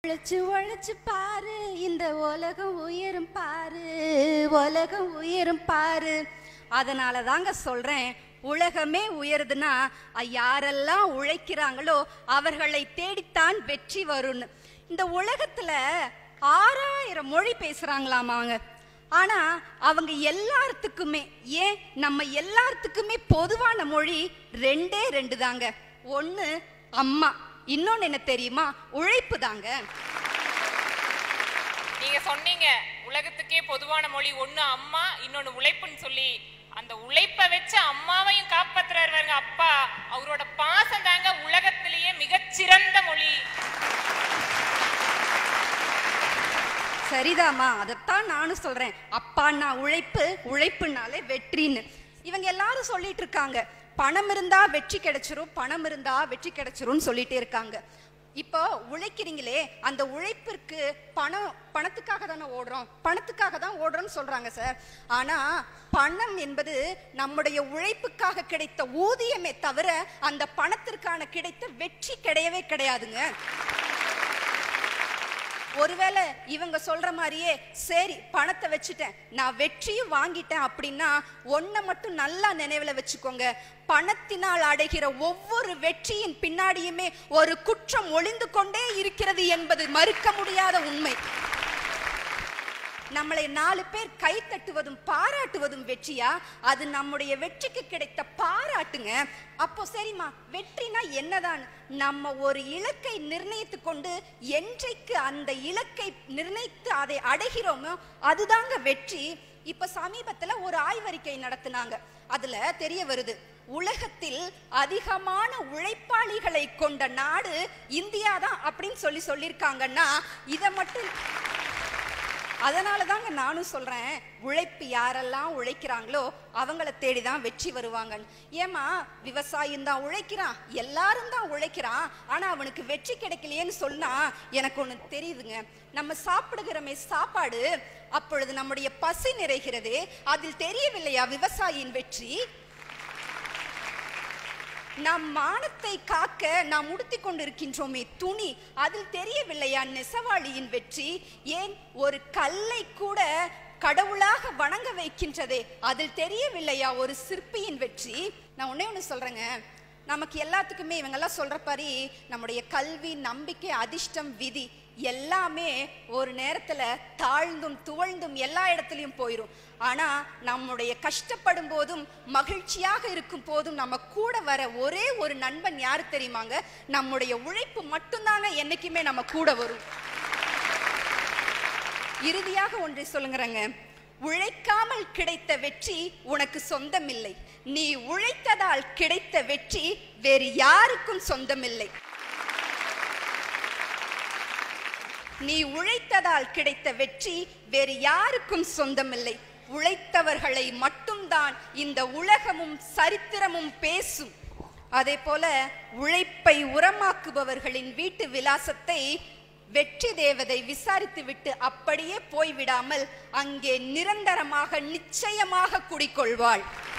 உழைச்சு உழைச்சு பாரு இந்த உலகம் உயரும் பாரு உலகம் உயரும் பாரு அதனால தாங்க சொல்றேன் உலகமே உயருதுன்னா அ, யாரெல்லாம் உழைக்கிறாங்களோ அவர்களை தேடித்தான் வெற்றி வரும்னு இந்த உலகத்துல ஆறாயிரம் மொழி பேசுறாங்களாமாங்க ஆனா அவங்க எல்லாத்துக்குமே ஏன் நம்ம எல்லாத்துக்குமே பொதுவான மொழி ரெண்டே ரெண்டு தாங்க ஒண்ணு அம்மா இன்னொன்னு என்ன தெரியுமா உழைப்பு தாங்க நீங்க சொன்னீங்க உலகத்துக்கே பொதுவான மொழி ஒண்ணு அம்மா இன்னொன்னு உழைப்புன்னு சொல்லி அந்த உழைப்பை வச்சு அம்மாவையும் காப்பாத்துறாரு பாருங்க அப்பா அவரோட பாசம் தாங்க உலகத்திலேயே மிகச்சிறந்த மொழி சரிதாம்மா அதைத்தான் நானும் சொல்றேன் அப்பான்னா உழைப்பு உழைப்புனாலே வெற்றின்னு இவங்க எல்லாரும் சொல்லிட்டு இருக்காங்க பணம் இருந்தா வெற்றி கிடைச்சிரும் பணம் இருந்தா வெற்றி கிடைச்சிரும்னு சொல்லிட்டே இருக்காங்க இப்போ உழைக்கிறீங்களே அந்த உழைப்பிற்கு பணம் பணத்துக்காக தானே ஓடுறோம் பணத்துக்காக தான் ஓடுறோம்னு சொல்றாங்க சார் ஆனா பணம் என்பது நம்முடைய உழைப்புக்காக கிடைத்த ஊதியமே தவிர அந்த பணத்திற்கான கிடைத்த வெற்றி கிடையவே கிடையாதுங்க ஒருவேளை இவங்க சொல்ற மாதிரியே சரி பணத்தை வச்சுட்டேன் நான் வெற்றியும் வாங்கிட்டேன் அப்படின்னா ஒன்றை மட்டும் நல்லா நினைவுல வச்சுக்கோங்க பணத்தினால் அடைகிற ஒவ்வொரு வெற்றியின் பின்னாடியுமே ஒரு குற்றம் ஒளிந்து கொண்டே இருக்கிறது என்பது மறுக்க முடியாத உண்மை நம்மளை நாலு பேர் கை தட்டுவதும் பாராட்டுவதும் வெற்றியா அது நம்முடைய வெற்றிக்கு கிடைத்த பாராட்டுங்க அப்போ சரிம்மா வெற்றினா என்னதான் நம்ம ஒரு இலக்கை நிர்ணயித்து கொண்டு என்றைக்கு அந்த இலக்கை நிர்ணயித்து அதை அடைகிறோமோ அதுதாங்க வெற்றி இப்ப சமீபத்துல ஒரு ஆய்வறிக்கை நடத்தினாங்க அதுல தெரிய வருது உலகத்தில் அதிகமான உழைப்பாளிகளை கொண்ட நாடு இந்தியா தான் அப்படின்னு சொல்லி சொல்லியிருக்காங்கன்னா இதை மட்டும் அதனால தாங்க நானும் சொல்றேன் உழைப்பு யாரெல்லாம் உழைக்கிறாங்களோ அவங்கள தேடி தான் வெற்றி வருவாங்கன்னு ஏமா விவசாயம் தான் உழைக்கிறான் எல்லாரும் தான் உழைக்கிறான் ஆனா அவனுக்கு வெற்றி கிடைக்கலையேன்னு சொன்னா எனக்கு ஒண்ணு தெரியுதுங்க நம்ம சாப்பிடுகிறோமே சாப்பாடு அப்பொழுது நம்முடைய பசி நிறைகிறது அதில் தெரியவில்லையா விவசாயியின் வெற்றி நம் மானத்தை காக்க நாம் உடுத்தி கொண்டிருக்கின்றோமே துணி அதில் தெரியவில்லையா நெசவாளியின் வெற்றி ஏன் ஒரு கல்லை கூட கடவுளாக வணங்க வைக்கின்றதே அதில் தெரியவில்லையா ஒரு சிற்பியின் வெற்றி நான் ஒண்ணே ஒன்று சொல்றேங்க நமக்கு எல்லாத்துக்குமே இவங்கெல்லாம் சொல்ற மாதிரி நம்முடைய கல்வி நம்பிக்கை அதிர்ஷ்டம் விதி எல்லாமே ஒரு நேரத்துல தாழ்ந்தும் துவழ்ந்தும் எல்லா இடத்துலயும் போயிடும் ஆனா நம்முடைய கஷ்டப்படும் போதும் மகிழ்ச்சியாக இருக்கும் போதும் நம்ம கூட வர ஒரே ஒரு நண்பன் யாரு தெரியுமாங்க நம்முடைய உழைப்பு மட்டும்தாங்க என்னைக்குமே நம்ம கூட வரும் இறுதியாக ஒன்றை சொல்லுங்கிறேங்க உழைக்காமல் கிடைத்த வெற்றி உனக்கு சொந்தமில்லை நீ உழைத்ததால் கிடைத்த வெற்றி வேறு யாருக்கும் சொந்தமில்லை நீ உழைத்ததால் கிடைத்த வெற்றி வேறு யாருக்கும் சொந்தமில்லை உழைத்தவர்களை மட்டும்தான் இந்த உலகமும் சரித்திரமும் பேசும் அதே போல உழைப்பை உரமாக்குபவர்களின் வீட்டு விலாசத்தை வெற்றி தேவதை விசாரித்துவிட்டு அப்படியே போய்விடாமல் அங்கே நிரந்தரமாக நிச்சயமாக குடிக்கொள்வாள்